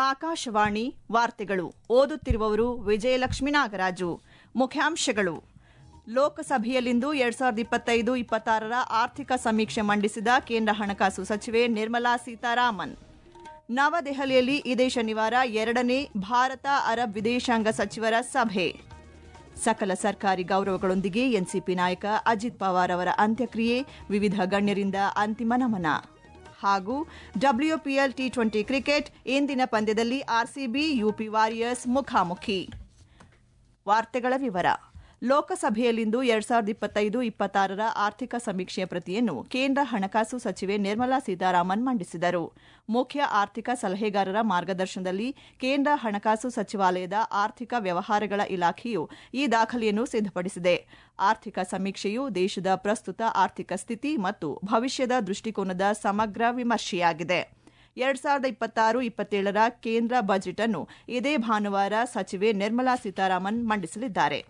ಆಕಾಶವಾಣಿ ವಾರ್ತೆಗಳು ಓದುತ್ತಿರುವವರು ವಿಜಯಲಕ್ಷ್ಮಿ ನಾಗರಾಜು ಮುಖ್ಯಾಂಶಗಳು ಲೋಕಸಭೆಯಲ್ಲಿಂದು ಎರಡ್ ಸಾವಿರದ ಇಪ್ಪತ್ತೈದು ಇಪ್ಪತ್ತಾರರ ಆರ್ಥಿಕ ಸಮೀಕ್ಷೆ ಮಂಡಿಸಿದ ಕೇಂದ್ರ ಹಣಕಾಸು ಸಚಿವೆ ನಿರ್ಮಲಾ ಸೀತಾರಾಮನ್ ನವದೆಹಲಿಯಲ್ಲಿ ಇದೇ ಶನಿವಾರ ಎರಡನೇ ಭಾರತ ಅರಬ್ ವಿದೇಶಾಂಗ ಸಚಿವರ ಸಭೆ ಸಕಲ ಸರ್ಕಾರಿ ಗೌರವಗಳೊಂದಿಗೆ ಎನ್ಸಿಪಿ ನಾಯಕ ಅಜಿತ್ ಪವಾರ್ ಅವರ ಅಂತ್ಯಕ್ರಿಯೆ ವಿವಿಧ ಗಣ್ಯರಿಂದ ಅಂತಿಮ ನಮನ ಹಾಗೂ ಡಬ್ಲ್ಯೂಪಿಎಲ್ ಟಿ ಟ್ವೆಂಟಿ ಕ್ರಿಕೆಟ್ ಇಂದಿನ ಪಂದ್ಯದಲ್ಲಿ ಆರ್ಸಿಬಿ ಯುಪಿ ವಾರಿಯರ್ಸ್ ಮುಖಾಮುಖಿ ವಾರ್ತೆಗಳ ವಿವರ ಲೋಕಸಭೆಯಲ್ಲಿಂದು ಎರಡ್ ಸಾವಿರದ ಇಪ್ಪತ್ತೈದು ಇಪ್ಪತ್ತಾರರ ಆರ್ಥಿಕ ಸಮೀಕ್ಷೆಯ ಪ್ರತಿಯನ್ನು ಕೇಂದ್ರ ಹಣಕಾಸು ಸಚಿವೆ ನಿರ್ಮಲಾ ಸೀತಾರಾಮನ್ ಮಂಡಿಸಿದರು ಮುಖ್ಯ ಆರ್ಥಿಕ ಸಲಹೆಗಾರರ ಮಾರ್ಗದರ್ಶನದಲ್ಲಿ ಕೇಂದ್ರ ಹಣಕಾಸು ಸಚಿವಾಲಯದ ಆರ್ಥಿಕ ವ್ಯವಹಾರಗಳ ಇಲಾಖೆಯು ಈ ದಾಖಲೆಯನ್ನು ಸಿದ್ಧಪಡಿಸಿದೆ ಆರ್ಥಿಕ ಸಮೀಕ್ಷೆಯು ದೇಶದ ಪ್ರಸ್ತುತ ಆರ್ಥಿಕ ಸ್ಥಿತಿ ಮತ್ತು ಭವಿಷ್ಯದ ದೃಷ್ಟಿಕೋನದ ಸಮಗ್ರ ವಿಮರ್ಶೆಯಾಗಿದೆ ಎರಡ್ ಸಾವಿರದ ಇಪ್ಪತ್ತಾರು ಇಪ್ಪತ್ತೇಳರ ಕೇಂದ್ರ ಬಜೆಟ್ ಅನ್ನು ಇದೇ ಭಾನುವಾರ ಸಚಿವೆ ನಿರ್ಮಲಾ ಸೀತಾರಾಮನ್ ಮಂಡಿಸಲಿದ್ದಾರೆ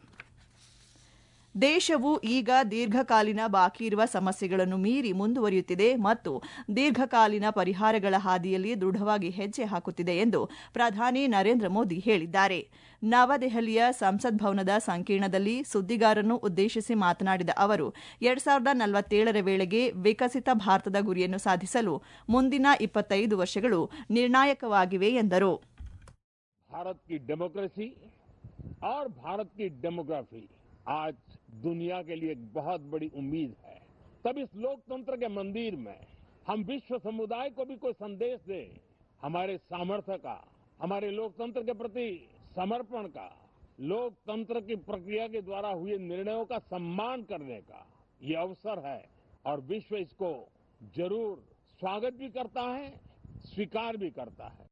ದೇಶವು ಈಗ ದೀರ್ಘಕಾಲೀನ ಬಾಕಿ ಇರುವ ಸಮಸ್ಯೆಗಳನ್ನು ಮೀರಿ ಮುಂದುವರಿಯುತ್ತಿದೆ ಮತ್ತು ದೀರ್ಘಕಾಲೀನ ಪರಿಹಾರಗಳ ಹಾದಿಯಲ್ಲಿ ದೃಢವಾಗಿ ಹೆಜ್ಜೆ ಹಾಕುತ್ತಿದೆ ಎಂದು ಪ್ರಧಾನಿ ನರೇಂದ್ರ ಮೋದಿ ಹೇಳಿದ್ದಾರೆ ನವದೆಹಲಿಯ ಸಂಸತ್ ಭವನದ ಸಂಕೀರ್ಣದಲ್ಲಿ ಸುದ್ದಿಗಾರರನ್ನು ಉದ್ದೇಶಿಸಿ ಮಾತನಾಡಿದ ಅವರು ಎರಡ್ ಸಾವಿರದ ನಲವತ್ತೇಳರ ವೇಳೆಗೆ ವಿಕಸಿತ ಭಾರತದ ಗುರಿಯನ್ನು ಸಾಧಿಸಲು ಮುಂದಿನ ಇಪ್ಪತ್ತೈದು ವರ್ಷಗಳು ನಿರ್ಣಾಯಕವಾಗಿವೆ ಎಂದರು भारत की डेमोक्रेसी और भारत की डेमोग्राफी आज दुनिया के लिए एक बहुत बड़ी उम्मीद है तब इस लोकतंत्र के मंदिर में हम विश्व समुदाय को भी कोई संदेश दें हमारे सामर्थ्य का हमारे लोकतंत्र के प्रति समर्पण का लोकतंत्र की प्रक्रिया के द्वारा हुए निर्णयों का सम्मान करने का ये अवसर है और विश्व इसको जरूर स्वागत भी करता है स्वीकार भी करता है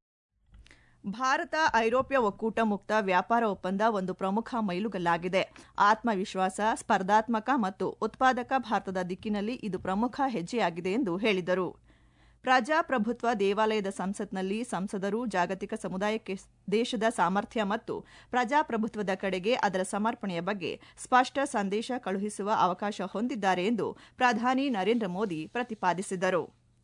ಭಾರತ ಐರೋಪ್ಯ ಒಕ್ಕೂಟ ಮುಕ್ತ ವ್ಯಾಪಾರ ಒಪ್ಪಂದ ಒಂದು ಪ್ರಮುಖ ಮೈಲುಗಲ್ಲಾಗಿದೆ ಆತ್ಮವಿಶ್ವಾಸ ಸ್ಪರ್ಧಾತ್ಮಕ ಮತ್ತು ಉತ್ಪಾದಕ ಭಾರತದ ದಿಕ್ಕಿನಲ್ಲಿ ಇದು ಪ್ರಮುಖ ಹೆಜ್ಜೆಯಾಗಿದೆ ಎಂದು ಹೇಳಿದರು ಪ್ರಜಾಪ್ರಭುತ್ವ ದೇವಾಲಯದ ಸಂಸತ್ನಲ್ಲಿ ಸಂಸದರು ಜಾಗತಿಕ ಸಮುದಾಯಕ್ಕೆ ದೇಶದ ಸಾಮರ್ಥ್ಯ ಮತ್ತು ಪ್ರಜಾಪ್ರಭುತ್ವದ ಕಡೆಗೆ ಅದರ ಸಮರ್ಪಣೆಯ ಬಗ್ಗೆ ಸ್ಪಷ್ಟ ಸಂದೇಶ ಕಳುಹಿಸುವ ಅವಕಾಶ ಹೊಂದಿದ್ದಾರೆ ಎಂದು ಪ್ರಧಾನಿ ನರೇಂದ್ರ ಮೋದಿ ಪ್ರತಿಪಾದಿಸಿದರು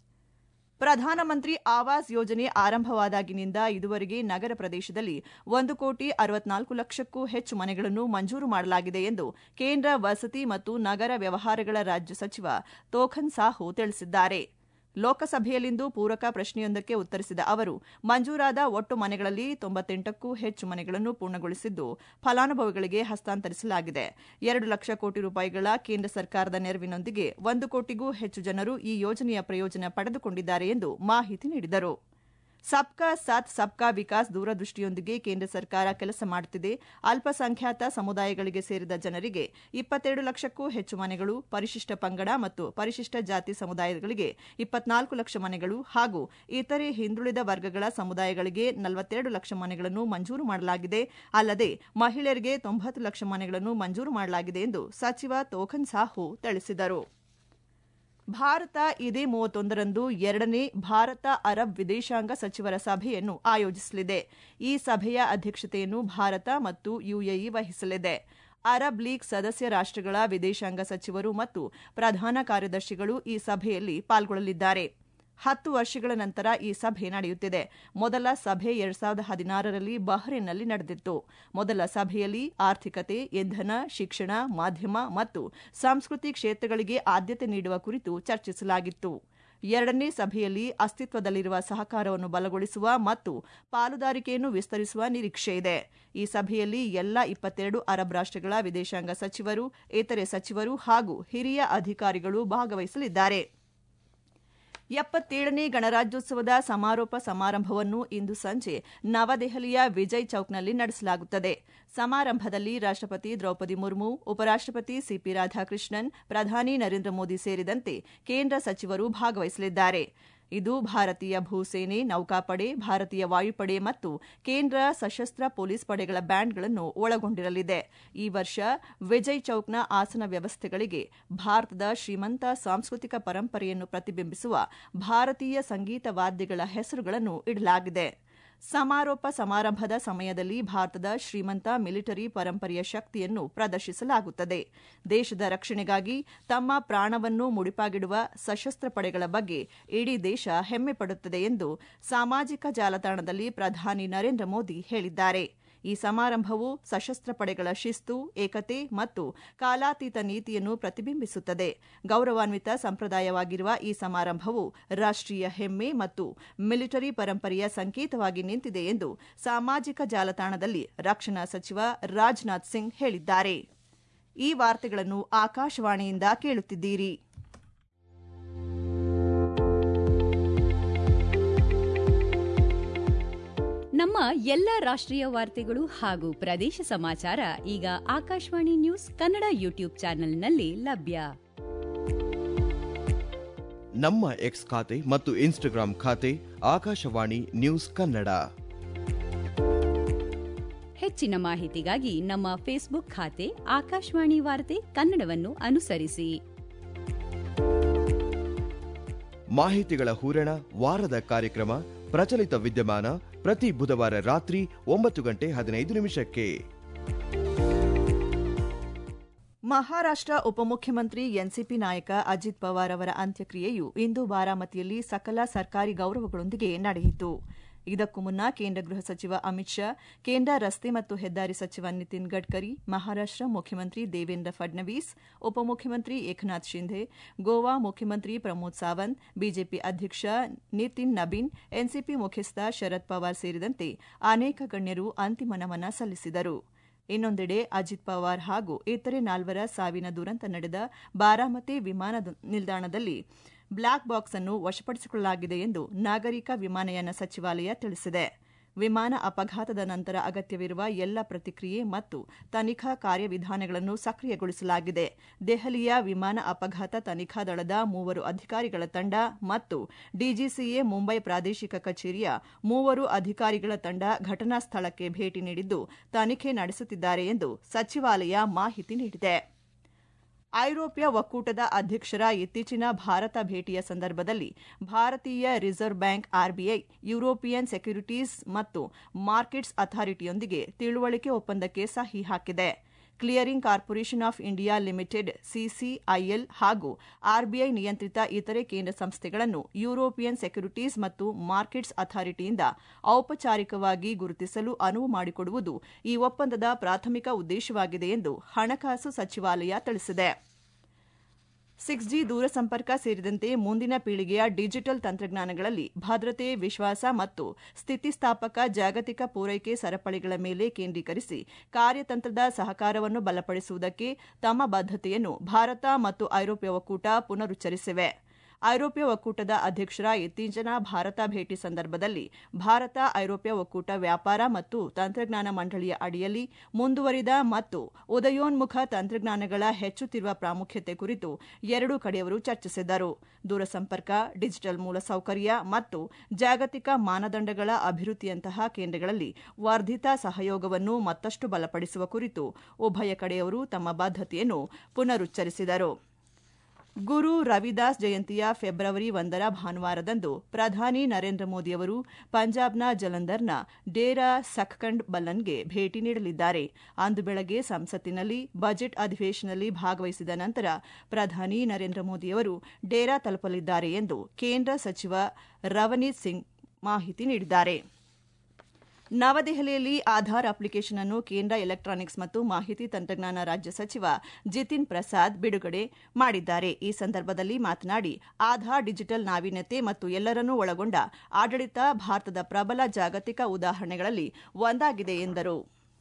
ಪ್ರಧಾನಮಂತ್ರಿ ಆವಾಸ್ ಯೋಜನೆ ಆರಂಭವಾದಾಗಿನಿಂದ ಇದುವರೆಗೆ ನಗರ ಪ್ರದೇಶದಲ್ಲಿ ಒಂದು ಕೋಟಿ ಅರವತ್ನಾಲ್ಕು ಲಕ್ಷಕ್ಕೂ ಹೆಚ್ಚು ಮನೆಗಳನ್ನು ಮಂಜೂರು ಮಾಡಲಾಗಿದೆ ಎಂದು ಕೇಂದ್ರ ವಸತಿ ಮತ್ತು ನಗರ ವ್ಯವಹಾರಗಳ ರಾಜ್ಯ ಸಚಿವ ತೋಖನ್ ಸಾಹು ತಿಳಿಸಿದ್ದಾರೆ ಲೋಕಸಭೆಯಲ್ಲಿಂದು ಪೂರಕ ಪ್ರಶ್ನೆಯೊಂದಕ್ಕೆ ಉತ್ತರಿಸಿದ ಅವರು ಮಂಜೂರಾದ ಒಟ್ಟು ಮನೆಗಳಲ್ಲಿ ತೊಂಬತ್ತೆಂಟಕ್ಕೂ ಹೆಚ್ಚು ಮನೆಗಳನ್ನು ಪೂರ್ಣಗೊಳಿಸಿದ್ದು ಫಲಾನುಭವಿಗಳಿಗೆ ಹಸ್ತಾಂತರಿಸಲಾಗಿದೆ ಎರಡು ಲಕ್ಷ ಕೋಟಿ ರೂಪಾಯಿಗಳ ಕೇಂದ್ರ ಸರ್ಕಾರದ ನೆರವಿನೊಂದಿಗೆ ಒಂದು ಕೋಟಿಗೂ ಹೆಚ್ಚು ಜನರು ಈ ಯೋಜನೆಯ ಪ್ರಯೋಜನ ಪಡೆದುಕೊಂಡಿದ್ದಾರೆ ಎಂದು ಮಾಹಿತಿ ನೀಡಿದರು ಸಬ್ಕಾ ಸಾಥ್ ಸಬ್ಕಾ ವಿಕಾಸ್ ದೂರದೃಷ್ಟಿಯೊಂದಿಗೆ ಕೇಂದ್ರ ಸರ್ಕಾರ ಕೆಲಸ ಮಾಡುತ್ತಿದೆ ಅಲ್ಪಸಂಖ್ಯಾತ ಸಮುದಾಯಗಳಿಗೆ ಸೇರಿದ ಜನರಿಗೆ ಇಪ್ಪತ್ತೆರಡು ಲಕ್ಷಕ್ಕೂ ಹೆಚ್ಚು ಮನೆಗಳು ಪರಿಶಿಷ್ಟ ಪಂಗಡ ಮತ್ತು ಪರಿಶಿಷ್ಟ ಜಾತಿ ಸಮುದಾಯಗಳಿಗೆ ಇಪ್ಪತ್ನಾಲ್ಕು ಲಕ್ಷ ಮನೆಗಳು ಹಾಗೂ ಇತರೆ ಹಿಂದುಳಿದ ವರ್ಗಗಳ ಸಮುದಾಯಗಳಿಗೆ ನಲವತ್ತೆರಡು ಲಕ್ಷ ಮನೆಗಳನ್ನು ಮಂಜೂರು ಮಾಡಲಾಗಿದೆ ಅಲ್ಲದೆ ಮಹಿಳೆಯರಿಗೆ ತೊಂಬತ್ತು ಲಕ್ಷ ಮನೆಗಳನ್ನು ಮಂಜೂರು ಮಾಡಲಾಗಿದೆ ಎಂದು ಸಚಿವ ತೋಖನ್ ಸಾಹು ತಿಳಿಸಿದರು ಭಾರತ ಇದೇ ಮೂವತ್ತೊಂದರಂದು ಎರಡನೇ ಭಾರತ ಅರಬ್ ವಿದೇಶಾಂಗ ಸಚಿವರ ಸಭೆಯನ್ನು ಆಯೋಜಿಸಲಿದೆ ಈ ಸಭೆಯ ಅಧ್ಯಕ್ಷತೆಯನ್ನು ಭಾರತ ಮತ್ತು ಯುಎಇ ವಹಿಸಲಿದೆ ಅರಬ್ ಲೀಗ್ ಸದಸ್ಯ ರಾಷ್ಟಗಳ ವಿದೇಶಾಂಗ ಸಚಿವರು ಮತ್ತು ಪ್ರಧಾನ ಕಾರ್ಯದರ್ಶಿಗಳು ಈ ಸಭೆಯಲ್ಲಿ ಪಾಲ್ಗೊಳ್ಳಲಿದ್ದಾರೆ ಹತ್ತು ವರ್ಷಗಳ ನಂತರ ಈ ಸಭೆ ನಡೆಯುತ್ತಿದೆ ಮೊದಲ ಸಭೆ ಎರಡ್ ಸಾವಿರದ ಹದಿನಾರರಲ್ಲಿ ಬಹ್ರೇನ್ನಲ್ಲಿ ನಡೆದಿತ್ತು ಮೊದಲ ಸಭೆಯಲ್ಲಿ ಆರ್ಥಿಕತೆ ಇಂಧನ ಶಿಕ್ಷಣ ಮಾಧ್ಯಮ ಮತ್ತು ಸಂಸ್ಕೃತಿ ಕ್ಷೇತ್ರಗಳಿಗೆ ಆದ್ಯತೆ ನೀಡುವ ಕುರಿತು ಚರ್ಚಿಸಲಾಗಿತ್ತು ಎರಡನೇ ಸಭೆಯಲ್ಲಿ ಅಸ್ತಿತ್ವದಲ್ಲಿರುವ ಸಹಕಾರವನ್ನು ಬಲಗೊಳಿಸುವ ಮತ್ತು ಪಾಲುದಾರಿಕೆಯನ್ನು ವಿಸ್ತರಿಸುವ ನಿರೀಕ್ಷೆ ಇದೆ ಈ ಸಭೆಯಲ್ಲಿ ಎಲ್ಲ ಇಪ್ಪತ್ತೆರಡು ಅರಬ್ ರಾಷ್ಟಗಳ ವಿದೇಶಾಂಗ ಸಚಿವರು ಇತರೆ ಸಚಿವರು ಹಾಗೂ ಹಿರಿಯ ಅಧಿಕಾರಿಗಳು ಭಾಗವಹಿಸಲಿದ್ದಾರೆ ಎಪ್ಪತ್ತೇಳನೇ ಗಣರಾಜ್ಯೋತ್ಸವದ ಸಮಾರೋಪ ಸಮಾರಂಭವನ್ನು ಇಂದು ಸಂಜೆ ನವದೆಹಲಿಯ ವಿಜಯ್ ಚೌಕ್ನಲ್ಲಿ ನಡೆಸಲಾಗುತ್ತದೆ ಸಮಾರಂಭದಲ್ಲಿ ರಾಷ್ಟಪತಿ ದ್ರೌಪದಿ ಮುರ್ಮು ಉಪರಾಷ್ಟಪತಿ ಸಿಪಿ ರಾಧಾಕೃಷ್ಣನ್ ಪ್ರಧಾನಿ ನರೇಂದ್ರ ಮೋದಿ ಸೇರಿದಂತೆ ಕೇಂದ್ರ ಸಚಿವರು ಭಾಗವಹಿಸಲಿದ್ದಾರೆ ಇದು ಭಾರತೀಯ ಭೂಸೇನೆ ನೌಕಾಪಡೆ ಭಾರತೀಯ ವಾಯುಪಡೆ ಮತ್ತು ಕೇಂದ್ರ ಸಶಸ್ತ್ರ ಪೊಲೀಸ್ ಪಡೆಗಳ ಬ್ಯಾಂಡ್ಗಳನ್ನು ಒಳಗೊಂಡಿರಲಿದೆ ಈ ವರ್ಷ ವಿಜಯ್ ಚೌಕ್ನ ಆಸನ ವ್ಯವಸ್ಥೆಗಳಿಗೆ ಭಾರತದ ಶ್ರೀಮಂತ ಸಾಂಸ್ಕೃತಿಕ ಪರಂಪರೆಯನ್ನು ಪ್ರತಿಬಿಂಬಿಸುವ ಭಾರತೀಯ ಸಂಗೀತ ವಾದ್ಯಗಳ ಹೆಸರುಗಳನ್ನು ಇಡಲಾಗಿದೆ ಸಮಾರೋಪ ಸಮಾರಂಭದ ಸಮಯದಲ್ಲಿ ಭಾರತದ ಶ್ರೀಮಂತ ಮಿಲಿಟರಿ ಪರಂಪರೆಯ ಶಕ್ತಿಯನ್ನು ಪ್ರದರ್ಶಿಸಲಾಗುತ್ತದೆ ದೇಶದ ರಕ್ಷಣೆಗಾಗಿ ತಮ್ಮ ಪ್ರಾಣವನ್ನು ಮುಡಿಪಾಗಿಡುವ ಸಶಸ್ತ್ರ ಪಡೆಗಳ ಬಗ್ಗೆ ಇಡೀ ದೇಶ ಹೆಮ್ಮೆ ಪಡುತ್ತದೆ ಎಂದು ಸಾಮಾಜಿಕ ಜಾಲತಾಣದಲ್ಲಿ ಪ್ರಧಾನಿ ನರೇಂದ್ರ ಮೋದಿ ಹೇಳಿದ್ದಾರೆ ಈ ಸಮಾರಂಭವು ಸಶಸ್ತ್ರ ಪಡೆಗಳ ಶಿಸ್ತು ಏಕತೆ ಮತ್ತು ಕಾಲಾತೀತ ನೀತಿಯನ್ನು ಪ್ರತಿಬಿಂಬಿಸುತ್ತದೆ ಗೌರವಾನ್ವಿತ ಸಂಪ್ರದಾಯವಾಗಿರುವ ಈ ಸಮಾರಂಭವು ರಾಷ್ಟ್ರೀಯ ಹೆಮ್ಮೆ ಮತ್ತು ಮಿಲಿಟರಿ ಪರಂಪರೆಯ ಸಂಕೇತವಾಗಿ ನಿಂತಿದೆ ಎಂದು ಸಾಮಾಜಿಕ ಜಾಲತಾಣದಲ್ಲಿ ರಕ್ಷಣಾ ಸಚಿವ ರಾಜನಾಥ್ ಸಿಂಗ್ ಹೇಳಿದ್ದಾರೆ ಈ ವಾರ್ತೆಗಳನ್ನು ಆಕಾಶವಾಣಿಯಿಂದ ಕೇಳುತ್ತಿದ್ದೀರಿ ನಮ್ಮ ಎಲ್ಲ ರಾಷ್ಟ್ರೀಯ ವಾರ್ತೆಗಳು ಹಾಗೂ ಪ್ರದೇಶ ಸಮಾಚಾರ ಈಗ ಆಕಾಶವಾಣಿ ನ್ಯೂಸ್ ಕನ್ನಡ ಯೂಟ್ಯೂಬ್ ಚಾನೆಲ್ನಲ್ಲಿ ಲಭ್ಯ ನಮ್ಮ ಎಕ್ಸ್ ಖಾತೆ ಮತ್ತು ಇನ್ಸ್ಟಾಗ್ರಾಂ ಖಾತೆ ಆಕಾಶವಾಣಿ ನ್ಯೂಸ್ ಕನ್ನಡ ಹೆಚ್ಚಿನ ಮಾಹಿತಿಗಾಗಿ ನಮ್ಮ ಫೇಸ್ಬುಕ್ ಖಾತೆ ಆಕಾಶವಾಣಿ ವಾರ್ತೆ ಕನ್ನಡವನ್ನು ಅನುಸರಿಸಿ ಮಾಹಿತಿಗಳ ಹೂರಣ ವಾರದ ಕಾರ್ಯಕ್ರಮ ಪ್ರಚಲಿತ ವಿದ್ಯಮಾನ ಪ್ರತಿ ಬುಧವಾರ ರಾತ್ರಿ ಒಂಬತ್ತು ಗಂಟೆ ಹದಿನೈದು ನಿಮಿಷಕ್ಕೆ ಮಹಾರಾಷ್ಟ್ರ ಉಪಮುಖ್ಯಮಂತ್ರಿ ಎನ್ಸಿಪಿ ನಾಯಕ ಅಜಿತ್ ಪವಾರ್ ಅವರ ಅಂತ್ಯಕ್ರಿಯೆಯು ಇಂದು ಬಾರಾಮತಿಯಲ್ಲಿ ಸಕಲ ಸರ್ಕಾರಿ ಗೌರವಗಳೊಂದಿಗೆ ನಡೆಯಿತು ಇದಕ್ಕೂ ಮುನ್ನ ಕೇಂದ್ರ ಗೃಹ ಸಚಿವ ಅಮಿತ್ ಶಾ ಕೇಂದ್ರ ರಸ್ತೆ ಮತ್ತು ಹೆದ್ದಾರಿ ಸಚಿವ ನಿತಿನ್ ಗಡ್ಕರಿ ಮಹಾರಾಷ್ಟ್ರ ಮುಖ್ಯಮಂತ್ರಿ ದೇವೇಂದ್ರ ಫಡ್ನವೀಸ್ ಉಪಮುಖ್ಯಮಂತ್ರಿ ಏಕನಾಥ್ ಶಿಂಧೆ ಗೋವಾ ಮುಖ್ಯಮಂತ್ರಿ ಪ್ರಮೋದ್ ಸಾವಂತ್ ಬಿಜೆಪಿ ಅಧ್ಯಕ್ಷ ನಿತಿನ್ ನಬೀನ್ ಎನ್ಸಿಪಿ ಮುಖ್ಯಸ್ಥ ಶರದ್ ಪವಾರ್ ಸೇರಿದಂತೆ ಅನೇಕ ಗಣ್ಯರು ಅಂತಿಮ ನಮನ ಸಲ್ಲಿಸಿದರು ಇನ್ನೊಂದೆಡೆ ಅಜಿತ್ ಪವಾರ್ ಹಾಗೂ ಇತರೆ ನಾಲ್ವರ ಸಾವಿನ ದುರಂತ ನಡೆದ ಬಾರಾಮತಿ ವಿಮಾನ ನಿಲ್ದಾಣದಲ್ಲಿ ಬ್ಲಾಕ್ ಬಾಕ್ಸ್ ಅನ್ನು ವಶಪಡಿಸಿಕೊಳ್ಳಲಾಗಿದೆ ಎಂದು ನಾಗರಿಕ ವಿಮಾನಯಾನ ಸಚಿವಾಲಯ ತಿಳಿಸಿದೆ ವಿಮಾನ ಅಪಘಾತದ ನಂತರ ಅಗತ್ಯವಿರುವ ಎಲ್ಲ ಪ್ರತಿಕ್ರಿಯೆ ಮತ್ತು ತನಿಖಾ ಕಾರ್ಯವಿಧಾನಗಳನ್ನು ಸಕ್ರಿಯಗೊಳಿಸಲಾಗಿದೆ ದೆಹಲಿಯ ವಿಮಾನ ಅಪಘಾತ ತನಿಖಾ ದಳದ ಮೂವರು ಅಧಿಕಾರಿಗಳ ತಂಡ ಮತ್ತು ಡಿಜಿಸಿಎ ಮುಂಬೈ ಪ್ರಾದೇಶಿಕ ಕಚೇರಿಯ ಮೂವರು ಅಧಿಕಾರಿಗಳ ತಂಡ ಘಟನಾ ಸ್ಥಳಕ್ಕೆ ಭೇಟಿ ನೀಡಿದ್ದು ತನಿಖೆ ನಡೆಸುತ್ತಿದ್ದಾರೆ ಎಂದು ಸಚಿವಾಲಯ ಮಾಹಿತಿ ನೀಡಿದೆ ಐರೋಪ್ಯ ಒಕ್ಕೂಟದ ಅಧ್ಯಕ್ಷರ ಇತ್ತೀಚಿನ ಭಾರತ ಭೇಟಿಯ ಸಂದರ್ಭದಲ್ಲಿ ಭಾರತೀಯ reserve bank RBI European securities ಮತ್ತು ಮಾರ್ಕೆಟ್ಸ್ ಅಥಾರಿಟಿಯೊಂದಿಗೆ ತಿಳುವಳಿಕೆ ಒಪ್ಪಂದಕ್ಕೆ ಸಹಿ ಹಾಕಿದೆ clearing corporation of India limited CCIL ಹಾಗೂ ಆರ್ಬಿಐ ನಿಯಂತ್ರಿತ ಇತರೆ ಕೇಂದ್ರ ಸಂಸ್ಥೆಗಳನ್ನು ಯುರೋಪಿಯನ್ ಸೆಕ್ಯುರಿಟೀಸ್ ಮತ್ತು ಮಾರ್ಕೆಟ್ಸ್ ಅಥಾರಿಟಿಯಿಂದ ಔಪಚಾರಿಕವಾಗಿ ಗುರುತಿಸಲು ಅನುವು ಮಾಡಿಕೊಡುವುದು ಈ ಒಪ್ಪಂದದ ಪ್ರಾಥಮಿಕ ಉದ್ದೇಶವಾಗಿದೆ ಎಂದು ಹಣಕಾಸು ಸಚಿವಾಲಯ ತಿಳಿಸಿದೆ ಸಿಕ್ಸ್ ಜಿ ದೂರಸಂಪರ್ಕ ಸೇರಿದಂತೆ ಮುಂದಿನ ಪೀಳಿಗೆಯ ಡಿಜಿಟಲ್ ತಂತ್ರಜ್ಞಾನಗಳಲ್ಲಿ ಭದ್ರತೆ ವಿಶ್ವಾಸ ಮತ್ತು ಸ್ಥಿತಿಸ್ಥಾಪಕ ಜಾಗತಿಕ ಪೂರೈಕೆ ಸರಪಳಿಗಳ ಮೇಲೆ ಕೇಂದ್ರೀಕರಿಸಿ ಕಾರ್ಯತಂತ್ರದ ಸಹಕಾರವನ್ನು ಬಲಪಡಿಸುವುದಕ್ಕೆ ತಮ್ಮ ಬದ್ಧತೆಯನ್ನು ಭಾರತ ಮತ್ತು ಐರೋಪ್ಯ ಒಕ್ಕೂಟ ಪುನರುಚ್ಚರಿಸಿವೆ ಐರೋಪ್ಯ ಒಕ್ಕೂಟದ ಅಧ್ಯಕ್ಷರ ಇತ್ತೀಚಿನ ಭಾರತ ಭೇಟಿ ಸಂದರ್ಭದಲ್ಲಿ ಭಾರತ ಐರೋಪ್ಯ ಒಕ್ಕೂಟ ವ್ಯಾಪಾರ ಮತ್ತು ತಂತ್ರಜ್ಞಾನ ಮಂಡಳಿಯ ಅಡಿಯಲ್ಲಿ ಮುಂದುವರಿದ ಮತ್ತು ಉದಯೋನ್ಮುಖ ತಂತ್ರಜ್ಞಾನಗಳ ಹೆಚ್ಚುತ್ತಿರುವ ಪ್ರಾಮುಖ್ಯತೆ ಕುರಿತು ಎರಡೂ ಕಡೆಯವರು ಚರ್ಚಿಸಿದರು ದೂರಸಂಪರ್ಕ ಡಿಜಿಟಲ್ ಮೂಲಸೌಕರ್ಯ ಮತ್ತು ಜಾಗತಿಕ ಮಾನದಂಡಗಳ ಅಭಿವೃದ್ಧಿಯಂತಹ ಕೇಂದ್ರಗಳಲ್ಲಿ ವರ್ಧಿತ ಸಹಯೋಗವನ್ನು ಮತ್ತಷ್ಟು ಬಲಪಡಿಸುವ ಕುರಿತು ಉಭಯ ಕಡೆಯವರು ತಮ್ಮ ಬದ್ಧತೆಯನ್ನು ಪುನರುಚ್ಚರಿಸಿದರು ಗುರು ರವಿದಾಸ್ ಜಯಂತಿಯ ಫೆಬ್ರವರಿ ಒಂದರ ಭಾನುವಾರದಂದು ಪ್ರಧಾನಿ ನರೇಂದ್ರ ಮೋದಿಯವರು ಪಂಜಾಬ್ನ ಜಲಂಧರ್ನ ಡೇರಾ ಸಖ್ಖಂಡ್ ಬಲ್ಲನ್ಗೆ ಭೇಟಿ ನೀಡಲಿದ್ದಾರೆ ಅಂದು ಬೆಳಗ್ಗೆ ಸಂಸತ್ತಿನಲ್ಲಿ ಬಜೆಟ್ ಅಧಿವೇಶನದಲ್ಲಿ ಭಾಗವಹಿಸಿದ ನಂತರ ಪ್ರಧಾನಿ ನರೇಂದ್ರ ಮೋದಿಯವರು ಡೇರಾ ತಲುಪಲಿದ್ದಾರೆ ಎಂದು ಕೇಂದ್ರ ಸಚಿವ ರವನೀತ್ ಸಿಂಗ್ ಮಾಹಿತಿ ನೀಡಿದ್ದಾರೆ ನವದೆಹಲಿಯಲ್ಲಿ ಆಧಾರ್ ಅಪ್ಲಿಕೇಶನ್ ಅನ್ನು ಕೇಂದ್ರ ಎಲೆಕ್ಟ್ರಾನಿಕ್ಸ್ ಮತ್ತು ಮಾಹಿತಿ ತಂತ್ರಜ್ಞಾನ ರಾಜ್ಯ ಸಚಿವ ಜಿತಿನ್ ಪ್ರಸಾದ್ ಬಿಡುಗಡೆ ಮಾಡಿದ್ದಾರೆ ಈ ಸಂದರ್ಭದಲ್ಲಿ ಮಾತನಾಡಿ ಆಧಾರ್ ಡಿಜಿಟಲ್ ನಾವೀನ್ಯತೆ ಮತ್ತು ಎಲ್ಲರನ್ನೂ ಒಳಗೊಂಡ ಆಡಳಿತ ಭಾರತದ ಪ್ರಬಲ ಜಾಗತಿಕ ಉದಾಹರಣೆಗಳಲ್ಲಿ ಒಂದಾಗಿದೆ ಎಂದರು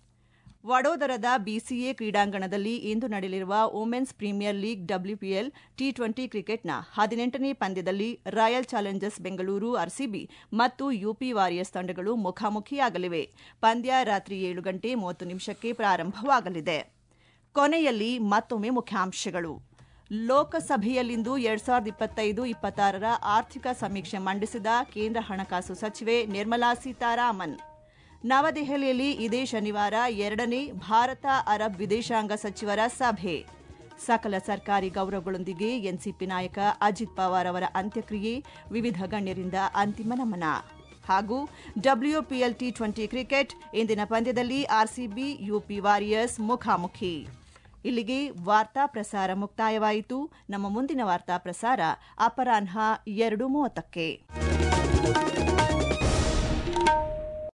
ವಡೋದರದ ಬಿಸಿಎ ಕ್ರೀಡಾಂಗಣದಲ್ಲಿ ಇಂದು ನಡೆಯಲಿರುವ women's premier league WPL T twenty ಕ್ರಿಕೆಟ್ನ ಹದಿನೆಂಟನೇ ಪಂದ್ಯದಲ್ಲಿ ರಾಯಲ್ ಚಾಲೆಂಜರ್ಸ್ ಬೆಂಗಳೂರು ಆರ್ಸಿಬಿ ಮತ್ತು ಯುಪಿ ವಾರಿಯರ್ಸ್ ತಂಡಗಳು ಮುಖಾಮುಖಿಯಾಗಲಿವೆ ಪಂದ್ಯ ರಾತ್ರಿ ಏಳು ಗಂಟೆ ಮೂವತ್ತು ನಿಮಿಷಕ್ಕೆ ಪ್ರಾರಂಭವಾಗಲಿದೆ ಕೊನೆಯಲ್ಲಿ ಮತ್ತೊಮ್ಮೆ ಮುಖ್ಯಾಂಶಗಳು ಲೋಕಸಭೆಯಲ್ಲಿಂದು ಎರಡ್ ಸಾವಿರದ ಇಪ್ಪತ್ತೈದು ಇಪ್ಪತ್ತಾರರ ಆರ್ಥಿಕ ಸಮೀಕ್ಷೆ ಮಂಡಿಸಿದ ಕೇಂದ್ರ ಹಣಕಾಸು ಸಚಿವೆ ನಿರ್ಮಲಾ ಸೀತಾರಾಮನ್ ನವದೆಹಲಿಯಲ್ಲಿ ಇದೇ ಶನಿವಾರ ಎರಡನೇ ಭಾರತ ಅರಬ್ ವಿದೇಶಾಂಗ ಸಚಿವರ ಸಭೆ ಸಕಲ ಸರ್ಕಾರಿ ಗೌರವಗಳೊಂದಿಗೆ ಎನ್ಸಿಪಿ ನಾಯಕ ಅಜಿತ್ ಪವಾರ್ ಅವರ ಅಂತ್ಯಕ್ರಿಯೆ ವಿವಿಧ ಗಣ್ಯರಿಂದ ಅಂತಿಮ ನಮನ ಹಾಗೂ ಡಬ್ಲ್ಯೂಪಿಎಲ್ ಟಿ ಟ್ವೆಂಟಿ ಕ್ರಿಕೆಟ್ ಇಂದಿನ ಪಂದ್ಯದಲ್ಲಿ ಆರ್ಸಿಬಿ ಯುಪಿ ವಾರಿಯರ್ಸ್ ಮುಖಾಮುಖಿ ಇಲ್ಲಿಗೆ ವಾರ್ತಾ ಪ್ರಸಾರ ಮುಕ್ತಾಯವಾಯಿತು ನಮ್ಮ ಮುಂದಿನ ವಾರ್ತಾ ಪ್ರಸಾರ ಅಪರಾಹ್ನ ಎರಡು ಮೂವತ್ತಕ್ಕೆ